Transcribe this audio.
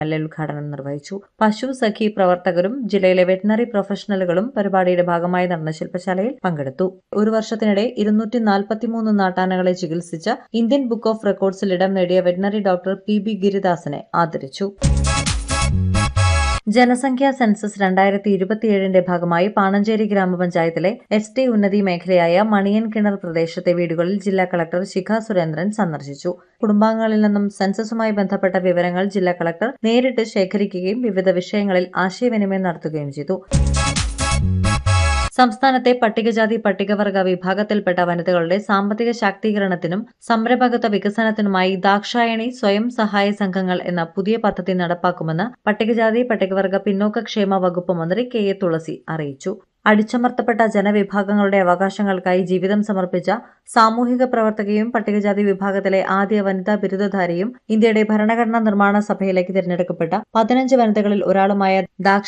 L A ഉദ്ഘാടനം നിർവഹിച്ചു പശു സഖി പ്രവർത്തകരും ജില്ലയിലെ വെറ്റിനറി പ്രൊഫഷണലുകളും പരിപാടിയുടെ ഭാഗമായി നടന്ന ശില്പശാലയിൽ പങ്കെടുത്തു ഒരു വർഷത്തിനിടെ ഇരുന്നൂറ്റി നാൽപ്പത്തിമൂന്ന് നാട്ടാനകളെ ചികിത്സിച്ച ഇന്ത്യൻ ബുക്ക് ഓഫ് റെക്കോർഡ്സിൽ ഇടം നേടിയ വെറ്റിനറി ഡോക്ടർ പി ബി ഗിരിദാസനെ ആദരിച്ചു ജനസംഖ്യാ സെൻസസ് രണ്ടായിരത്തി ഇരുപത്തിയേഴിന്റെ ഭാഗമായി പാണഞ്ചേരി ഗ്രാമപഞ്ചായത്തിലെ എസ് ടി ഉന്നതി മേഖലയായ മണിയൻ കിണർ പ്രദേശത്തെ വീടുകളിൽ ജില്ലാ കളക്ടർ ശിഖ സുരേന്ദ്രൻ സന്ദർശിച്ചു കുടുംബാംഗങ്ങളിൽ നിന്നും സെൻസസുമായി ബന്ധപ്പെട്ട വിവരങ്ങൾ ജില്ലാ കളക്ടർ നേരിട്ട് ശേഖരിക്കുകയും വിവിധ വിഷയങ്ങളിൽ ആശയവിനിമയം നടത്തുകയും ചെയ്തു സംസ്ഥാനത്തെ പട്ടികജാതി പട്ടികവർഗ വിഭാഗത്തിൽപ്പെട്ട വനിതകളുടെ സാമ്പത്തിക ശാക്തീകരണത്തിനും സംരംഭകത്വ വികസനത്തിനുമായി ദാക്ഷായണി സ്വയം സഹായ സംഘങ്ങൾ എന്ന പുതിയ പദ്ധതി നടപ്പാക്കുമെന്ന് പട്ടികജാതി പട്ടികവർഗ പിന്നോക്കക്ഷേമ വകുപ്പ് മന്ത്രി കെ എ തുളസി അറിയിച്ചു അടിച്ചമർത്തപ്പെട്ട ജനവിഭാഗങ്ങളുടെ അവകാശങ്ങൾക്കായി ജീവിതം സമർപ്പിച്ച സാമൂഹിക പ്രവർത്തകയും പട്ടികജാതി വിഭാഗത്തിലെ ആദ്യ വനിതാ ബിരുദധാരിയും ഇന്ത്യയുടെ ഭരണഘടനാ നിർമ്മാണ സഭയിലേക്ക് തിരഞ്ഞെടുക്കപ്പെട്ട പതിനഞ്ച് വനിതകളിൽ ഒരാളുമായ ദാക്ഷ